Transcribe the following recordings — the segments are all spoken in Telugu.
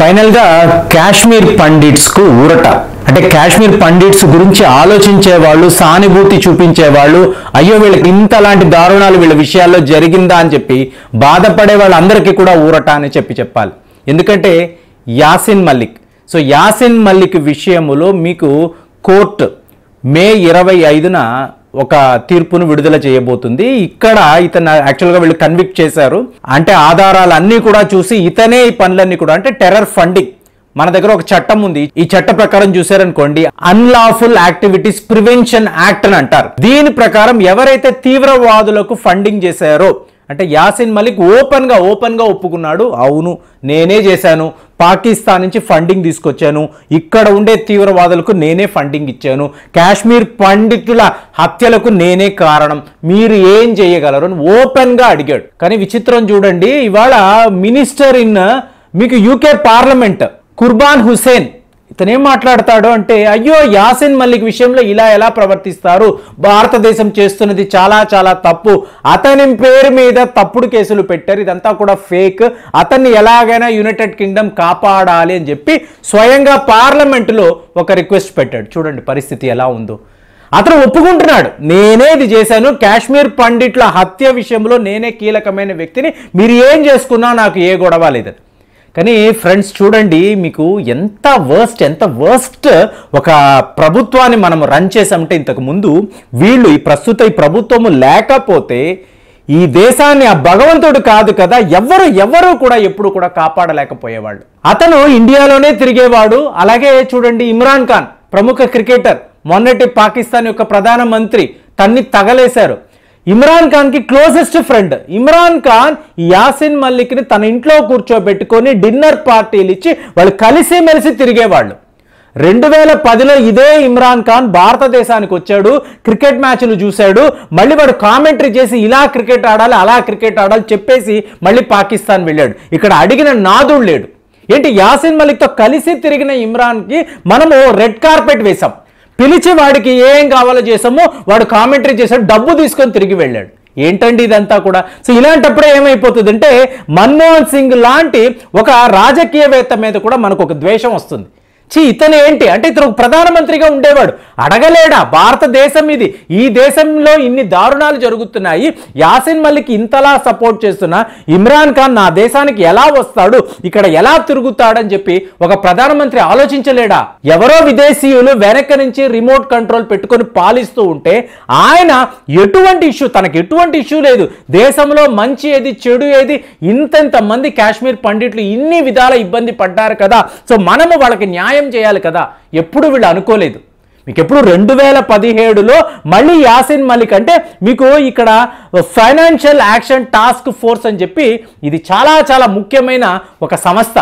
ఫైనల్ గా కాశ్మీర్ పండిట్స్ కు ఊరట అంటే కాశ్మీర్ పండిట్స్ గురించి ఆలోచించే వాళ్ళు సానుభూతి చూపించే వాళ్ళు అయ్యో వీళ్ళకి ఇంతలాంటి దారుణాలు వీళ్ళ విషయాల్లో జరిగిందా అని చెప్పి బాధపడే వాళ్ళందరికీ కూడా ఊరట అని చెప్పి చెప్పాలి ఎందుకంటే యాసిన్ మల్లిక్ సో యాసిన్ మల్లిక్ విషయములో మీకు కోర్టు మే ఇరవై ఐదున ఒక తీర్పును విడుదల చేయబోతుంది ఇక్కడ ఇతను యాక్చువల్గా వీళ్ళు కన్విక్ట్ చేశారు అంటే ఆధారాలు అన్నీ కూడా చూసి ఇతనే ఈ పనులన్నీ కూడా అంటే టెర్రర్ ఫండింగ్ మన దగ్గర ఒక చట్టం ఉంది ఈ చట్ట ప్రకారం చూసారనుకోండి అన్లాఫుల్ యాక్టివిటీస్ ప్రివెన్షన్ యాక్ట్ అని అంటారు దీని ప్రకారం ఎవరైతే తీవ్రవాదులకు ఫండింగ్ చేశారో అంటే యాసిన్ మలిక్ ఓపెన్ గా ఓపెన్ గా ఒప్పుకున్నాడు అవును నేనే చేశాను పాకిస్తాన్ నుంచి ఫండింగ్ తీసుకొచ్చాను ఇక్కడ ఉండే తీవ్రవాదులకు నేనే ఫండింగ్ ఇచ్చాను కాశ్మీర్ పండితుల హత్యలకు నేనే కారణం మీరు ఏం చేయగలరు అని ఓపెన్ గా అడిగాడు కానీ విచిత్రం చూడండి ఇవాళ మినిస్టర్ ఇన్ మీకు యూకే పార్లమెంట్ కుర్బాన్ హుసేన్ ఇతను ఏం మాట్లాడతాడు అంటే అయ్యో యాసిన్ మల్లిక్ విషయంలో ఇలా ఎలా ప్రవర్తిస్తారు భారతదేశం చేస్తున్నది చాలా చాలా తప్పు అతని పేరు మీద తప్పుడు కేసులు పెట్టారు ఇదంతా కూడా ఫేక్ అతన్ని ఎలాగైనా యునైటెడ్ కింగ్డమ్ కాపాడాలి అని చెప్పి స్వయంగా పార్లమెంటులో ఒక రిక్వెస్ట్ పెట్టాడు చూడండి పరిస్థితి ఎలా ఉందో అతను ఒప్పుకుంటున్నాడు నేనే ఇది చేశాను కాశ్మీర్ పండిట్ల హత్య విషయంలో నేనే కీలకమైన వ్యక్తిని మీరు ఏం చేసుకున్నా నాకు ఏ గొడవ లేదని కానీ ఫ్రెండ్స్ చూడండి మీకు ఎంత వర్స్ట్ ఎంత వర్స్ట్ ఒక ప్రభుత్వాన్ని మనం రన్ చేసామంటే ఇంతకు ముందు వీళ్ళు ఈ ప్రస్తుత ఈ ప్రభుత్వము లేకపోతే ఈ దేశాన్ని ఆ భగవంతుడు కాదు కదా ఎవరు ఎవరు కూడా ఎప్పుడు కూడా కాపాడలేకపోయేవాళ్ళు అతను ఇండియాలోనే తిరిగేవాడు అలాగే చూడండి ఇమ్రాన్ ఖాన్ ప్రముఖ క్రికెటర్ మొన్నటి పాకిస్తాన్ యొక్క ప్రధానమంత్రి తన్ని తగలేశారు ఇమ్రాన్ ఖాన్ కి క్లోజెస్ట్ ఫ్రెండ్ ఇమ్రాన్ ఖాన్ యాసిన్ మల్లిక్ ని తన ఇంట్లో కూర్చోబెట్టుకొని డిన్నర్ పార్టీలు ఇచ్చి వాళ్ళు కలిసి మెలిసి తిరిగేవాళ్ళు రెండు వేల పదిలో ఇదే ఇమ్రాన్ ఖాన్ భారతదేశానికి వచ్చాడు క్రికెట్ మ్యాచ్లు చూశాడు మళ్ళీ వాడు కామెంటరీ చేసి ఇలా క్రికెట్ ఆడాలి అలా క్రికెట్ ఆడాలి చెప్పేసి మళ్ళీ పాకిస్తాన్ వెళ్ళాడు ఇక్కడ అడిగిన నాదుడు లేడు ఏంటి యాసిన్ మలిక్తో కలిసి తిరిగిన ఇమ్రాన్కి మనము రెడ్ కార్పెట్ వేశాం పిలిచి వాడికి ఏం కావాలో చేసామో వాడు కామెంటరీ చేశాడు డబ్బు తీసుకొని తిరిగి వెళ్ళాడు ఏంటండి ఇదంతా కూడా సో ఇలాంటప్పుడే ఏమైపోతుందంటే మన్మోహన్ సింగ్ లాంటి ఒక రాజకీయవేత్త మీద కూడా మనకు ఒక ద్వేషం వస్తుంది చి ఇతను ఏంటి అంటే ఇతను ఒక ప్రధానమంత్రిగా ఉండేవాడు అడగలేడా భారతదేశం ఇది ఈ దేశంలో ఇన్ని దారుణాలు జరుగుతున్నాయి యాసిన్ మల్లిక్ ఇంతలా సపోర్ట్ చేస్తున్న ఇమ్రాన్ ఖాన్ నా దేశానికి ఎలా వస్తాడు ఇక్కడ ఎలా తిరుగుతాడని చెప్పి ఒక ప్రధానమంత్రి ఆలోచించలేడా ఎవరో విదేశీయులు వెనక నుంచి రిమోట్ కంట్రోల్ పెట్టుకొని పాలిస్తూ ఉంటే ఆయన ఎటువంటి ఇష్యూ తనకి ఎటువంటి ఇష్యూ లేదు దేశంలో మంచి ఏది చెడు ఏది ఇంతెంత మంది కాశ్మీర్ పండిట్లు ఇన్ని విధాల ఇబ్బంది పడ్డారు కదా సో మనము వాళ్ళకి న్యాయం చేయాలి కదా ఎప్పుడు వీళ్ళు అనుకోలేదు మీకు ఎప్పుడు రెండు వేల పదిహేడులో మళ్ళీ యాసిన్ మలిక్ అంటే మీకు ఇక్కడ ఫైనాన్షియల్ యాక్షన్ టాస్క్ ఫోర్స్ అని చెప్పి ఇది చాలా చాలా ముఖ్యమైన ఒక సంస్థ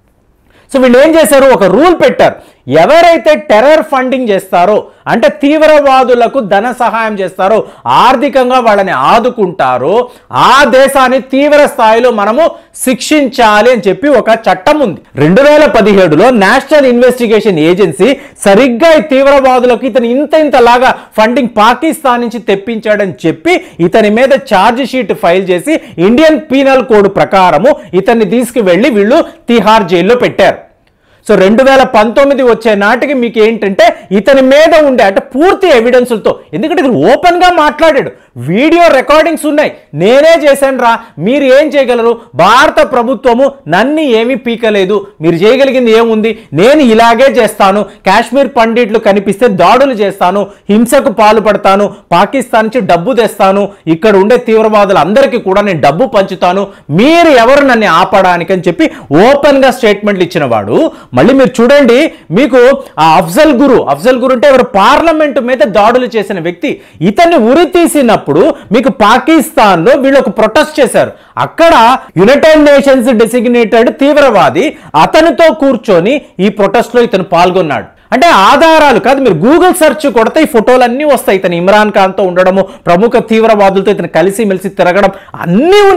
సో వీళ్ళు ఏం చేశారు ఒక రూల్ పెట్టారు ఎవరైతే టెర్రర్ ఫండింగ్ చేస్తారో అంటే తీవ్రవాదులకు ధన సహాయం చేస్తారో ఆర్థికంగా వాళ్ళని ఆదుకుంటారో ఆ దేశాన్ని తీవ్ర స్థాయిలో మనము శిక్షించాలి అని చెప్పి ఒక చట్టం ఉంది రెండు వేల పదిహేడులో నేషనల్ ఇన్వెస్టిగేషన్ ఏజెన్సీ సరిగ్గా ఈ తీవ్రవాదులకు ఇతను ఇంత ఇంతలాగా ఫండింగ్ పాకిస్తాన్ నుంచి తెప్పించాడని చెప్పి ఇతని మీద ఛార్జ్ షీట్ ఫైల్ చేసి ఇండియన్ పీనల్ కోడ్ ప్రకారము ఇతన్ని తీసుకువెళ్ళి వీళ్ళు తిహార్ జైల్లో పెట్టారు సో రెండు వేల పంతొమ్మిది వచ్చే నాటికి మీకు ఏంటంటే ఇతని మీద ఉండే అంటే పూర్తి ఎవిడెన్సులతో ఎందుకంటే ఇది ఓపెన్గా మాట్లాడాడు వీడియో రికార్డింగ్స్ ఉన్నాయి నేనే చేశాను రా మీరు ఏం చేయగలరు భారత ప్రభుత్వము నన్ను ఏమీ పీకలేదు మీరు చేయగలిగింది ఏముంది నేను ఇలాగే చేస్తాను కాశ్మీర్ పండిట్లు కనిపిస్తే దాడులు చేస్తాను హింసకు పాల్పడతాను పాకిస్తాన్ నుంచి డబ్బు తెస్తాను ఇక్కడ ఉండే తీవ్రవాదులందరికీ కూడా నేను డబ్బు పంచుతాను మీరు ఎవరు నన్ను ఆపడానికి అని చెప్పి ఓపెన్గా స్టేట్మెంట్లు ఇచ్చిన వాడు మళ్ళీ మీరు చూడండి మీకు ఆ అఫ్జల్ గురు అఫ్జల్ గురు అంటే ఎవరు పార్లమెంట్ మీద దాడులు చేసిన వ్యక్తి ఇతన్ని ఉరి తీసినప్పుడు మీకు పాకిస్తాన్లో వీళ్ళు ఒక ప్రొటెస్ట్ చేశారు అక్కడ యునైటెడ్ నేషన్స్ డెసిగ్నేటెడ్ తీవ్రవాది అతనితో కూర్చొని ఈ ప్రొటెస్ట్లో ఇతను పాల్గొన్నాడు అంటే ఆధారాలు కాదు మీరు గూగుల్ సెర్చ్ కొడితే ఈ ఫోటోలు అన్నీ వస్తాయి ఇతను ఇమ్రాన్ ఖాన్తో ఉండడము ప్రముఖ తీవ్రవాదులతో ఇతను కలిసి మెలిసి తిరగడం అన్నీ ఉన్నాయి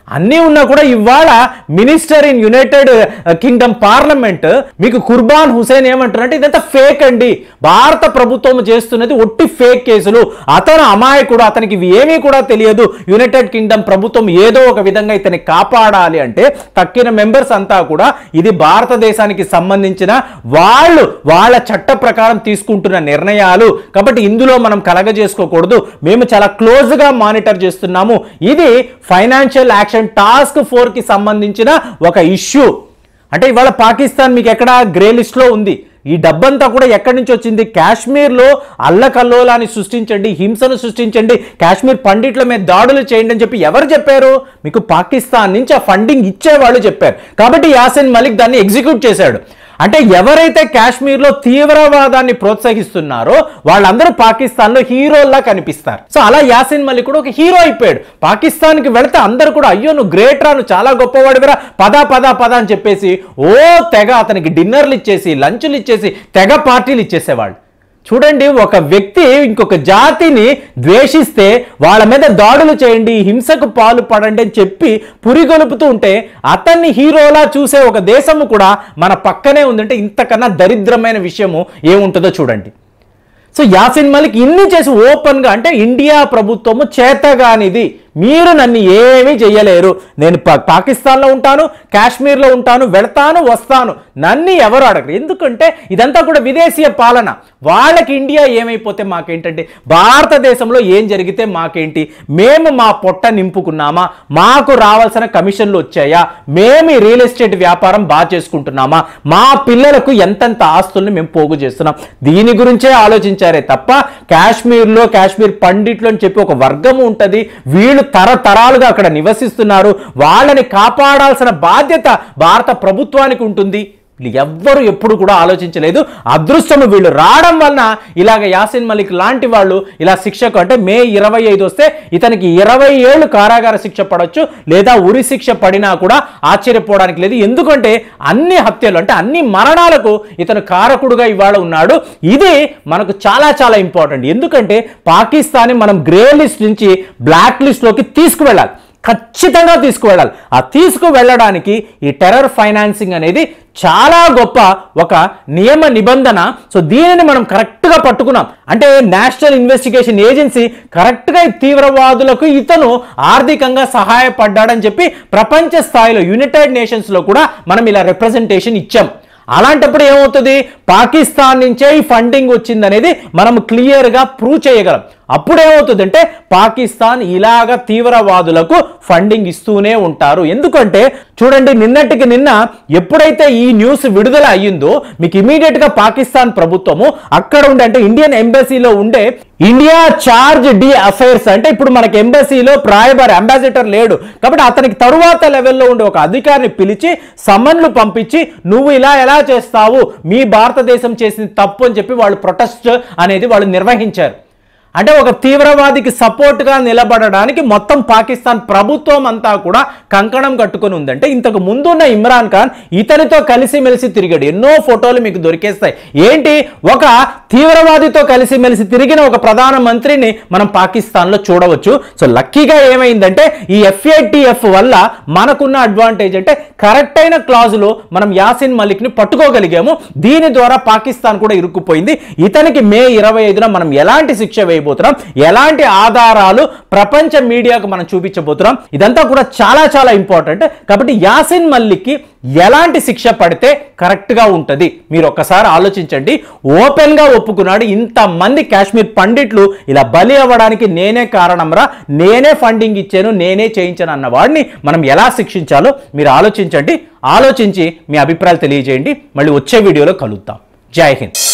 అన్నీ ఉన్నా కూడా ఇవాళ minister in United Kingdom parliament మీకు కుర్బాన్ హుసేన్ ఏమంటారంటే ఇదంతా ఫేక్ అండి భారత ప్రభుత్వం చేస్తున్నది ఒట్టి ఫేక్ కేసులు అతను అమాయకుడు అతనికి ఇవి ఏమీ కూడా తెలియదు యునైటెడ్ కింగ్డమ్ ప్రభుత్వం ఏదో ఒక విధంగా ఇతన్ని కాపాడాలి అంటే తక్కిన మెంబర్స్ అంతా కూడా ఇది భారతదేశానికి సంబంధించిన వాళ్ళు వాళ్ళ చట్ట ప్రకారం తీసుకుంటున్న నిర్ణయాలు కాబట్టి ఇందులో మనం కలగజేసుకోకూడదు మేము చాలా క్లోజ్ గా మానిటర్ చేస్తున్నాము ఇది ఫైనాన్షియల్ యాక్షన్ టాస్క్ ఫోర్ కి సంబంధించిన ఒక ఇష్యూ అంటే ఇవాళ పాకిస్తాన్ మీకు ఎక్కడ గ్రే లిస్ట్ లో ఉంది ఈ డబ్బంతా కూడా ఎక్కడి నుంచి వచ్చింది కాశ్మీర్లో అల్లకల్లోలాన్ని సృష్టించండి హింసను సృష్టించండి కాశ్మీర్ పండిట్ల మీద దాడులు చేయండి అని చెప్పి ఎవరు చెప్పారు మీకు పాకిస్తాన్ నుంచి ఆ ఫండింగ్ ఇచ్చేవాళ్ళు చెప్పారు కాబట్టి యాసిన్ మలిక్ దాన్ని ఎగ్జిక్యూట్ చేశాడు అంటే ఎవరైతే కాశ్మీర్లో తీవ్రవాదాన్ని ప్రోత్సహిస్తున్నారో వాళ్ళందరూ పాకిస్తాన్లో హీరోల్లా కనిపిస్తారు సో అలా యాసిన్ మలిక్ కూడా ఒక హీరో అయిపోయాడు పాకిస్తాన్కి వెళితే అందరూ కూడా అయ్యో నువ్వు గ్రేట్ రా నువ్వు చాలా గొప్పవాడివిరా పద పద పద అని చెప్పేసి ఓ తెగ అతనికి డిన్నర్లు ఇచ్చేసి లంచ్లు ఇచ్చేసి తెగ పార్టీలు ఇచ్చేసేవాళ్ళు చూడండి ఒక వ్యక్తి ఇంకొక జాతిని ద్వేషిస్తే వాళ్ళ మీద దాడులు చేయండి హింసకు పాలు పడండి అని చెప్పి పురిగొలుపుతూ ఉంటే అతన్ని హీరోలా చూసే ఒక దేశము కూడా మన పక్కనే ఉందంటే ఇంతకన్నా దరిద్రమైన విషయము ఏముంటుందో చూడండి సో యాసిన్ మలిక్ ఇన్ని చేసి ఓపెన్గా అంటే ఇండియా ప్రభుత్వము చేతగానిది మీరు నన్ను ఏమీ చెయ్యలేరు నేను పా- పాకిస్తాన్లో ఉంటాను కాశ్మీర్లో ఉంటాను వెళ్తాను వస్తాను నన్ను ఎవరు అడగరు ఎందుకంటే ఇదంతా కూడా విదేశీయ పాలన వాళ్ళకి ఇండియా ఏమైపోతే మాకేంటంటే భారతదేశంలో ఏం జరిగితే మాకేంటి మేము మా పొట్ట నింపుకున్నామా మాకు రావాల్సిన కమిషన్లు వచ్చాయా మేము ఈ రియల్ ఎస్టేట్ వ్యాపారం బాగా చేసుకుంటున్నామా మా పిల్లలకు ఎంతెంత ఆస్తుల్ని మేము పోగు చేస్తున్నాం దీని గురించే ఆలోచించారే తప్ప కాశ్మీర్లో కాశ్మీర్ పండిట్లు అని చెప్పి ఒక వర్గం ఉంటుంది వీళ్ళు తరతరాలుగా అక్కడ నివసిస్తున్నారు వాళ్ళని కాపాడాల్సిన బాధ్యత భారత ప్రభుత్వానికి ఉంటుంది వీళ్ళు ఎవ్వరు ఎప్పుడు కూడా ఆలోచించలేదు అదృష్టము వీళ్ళు రావడం వలన ఇలాగ యాసిన్ మలిక్ లాంటి వాళ్ళు ఇలా శిక్షకు అంటే మే ఇరవై ఐదు వస్తే ఇతనికి ఇరవై ఏళ్ళు కారాగార శిక్ష పడవచ్చు లేదా ఉరి శిక్ష పడినా కూడా ఆశ్చర్యపోవడానికి లేదు ఎందుకంటే అన్ని హత్యలు అంటే అన్ని మరణాలకు ఇతను కారకుడుగా ఇవాళ ఉన్నాడు ఇది మనకు చాలా చాలా ఇంపార్టెంట్ ఎందుకంటే పాకిస్తాన్ని మనం గ్రే లిస్ట్ నుంచి బ్లాక్ లిస్ట్లోకి తీసుకువెళ్ళాలి ఖచ్చితంగా తీసుకువెళ్ళాలి ఆ తీసుకువెళ్ళడానికి ఈ టెర్రర్ ఫైనాన్సింగ్ అనేది చాలా గొప్ప ఒక నియమ నిబంధన సో దీనిని మనం కరెక్ట్గా పట్టుకున్నాం అంటే నేషనల్ ఇన్వెస్టిగేషన్ ఏజెన్సీ కరెక్ట్గా ఈ తీవ్రవాదులకు ఇతను ఆర్థికంగా సహాయపడ్డాడని చెప్పి ప్రపంచ స్థాయిలో యునైటెడ్ నేషన్స్లో కూడా మనం ఇలా రిప్రజెంటేషన్ ఇచ్చాం అలాంటప్పుడు ఏమవుతుంది పాకిస్తాన్ నుంచే ఈ ఫండింగ్ వచ్చిందనేది మనం క్లియర్గా ప్రూవ్ చేయగలం అప్పుడు ఏమవుతుందంటే పాకిస్తాన్ ఇలాగ తీవ్రవాదులకు ఫండింగ్ ఇస్తూనే ఉంటారు ఎందుకంటే చూడండి నిన్నటికి నిన్న ఎప్పుడైతే ఈ న్యూస్ విడుదల అయ్యిందో మీకు ఇమీడియట్ గా పాకిస్తాన్ ప్రభుత్వము అక్కడ ఉండే అంటే ఇండియన్ ఎంబసీలో ఉండే ఇండియా చార్జ్ డి అఫైర్స్ అంటే ఇప్పుడు మనకి ఎంబసీలో ప్రాయబర్ అంబాసిడర్ లేడు కాబట్టి అతనికి తరువాత లెవెల్లో ఉండే ఒక అధికారిని పిలిచి సమన్లు పంపించి నువ్వు ఇలా ఎలా చేస్తావు మీ భారతదేశం చేసిన తప్పు అని చెప్పి వాళ్ళు ప్రొటెస్ట్ అనేది వాళ్ళు నిర్వహించారు అంటే ఒక తీవ్రవాదికి సపోర్ట్గా నిలబడడానికి మొత్తం పాకిస్తాన్ ప్రభుత్వం అంతా కూడా కంకణం కట్టుకొని ఉందంటే ఇంతకు ముందున్న ఇమ్రాన్ ఖాన్ ఇతనితో కలిసిమెలిసి తిరిగాడు ఎన్నో ఫోటోలు మీకు దొరికేస్తాయి ఏంటి ఒక తీవ్రవాదితో కలిసిమెలిసి తిరిగిన ఒక ప్రధాన మంత్రిని మనం పాకిస్తాన్లో చూడవచ్చు సో లక్కీగా ఏమైందంటే ఈ ఎఫ్ఏటిఎఫ్ వల్ల మనకున్న అడ్వాంటేజ్ అంటే కరెక్ట్ అయిన క్లాజులో మనం యాసిన్ మలిక్ని పట్టుకోగలిగాము దీని ద్వారా పాకిస్తాన్ కూడా ఇరుక్కుపోయింది ఇతనికి మే ఇరవై ఐదున మనం ఎలాంటి శిక్ష వేయబోతున్నాం ఎలాంటి ఆధారాలు ప్రపంచ మీడియాకు మనం చూపించబోతున్నాం ఇదంతా కూడా చాలా చాలా ఇంపార్టెంట్ కాబట్టి యాసిన్ మల్లిక్కి ఎలాంటి శిక్ష పడితే కరెక్ట్గా ఉంటుంది మీరు ఒక్కసారి ఆలోచించండి ఓపెన్గా ఒప్పుకున్నాడు ఇంతమంది కాశ్మీర్ పండిట్లు ఇలా బలి అవ్వడానికి నేనే కారణంరా నేనే ఫండింగ్ ఇచ్చాను నేనే చేయించాను అన్న వాడిని మనం ఎలా శిక్షించాలో మీరు ఆలోచించండి ఆలోచించి మీ అభిప్రాయాలు తెలియజేయండి మళ్ళీ వచ్చే వీడియోలో కలుద్దాం జై హింద్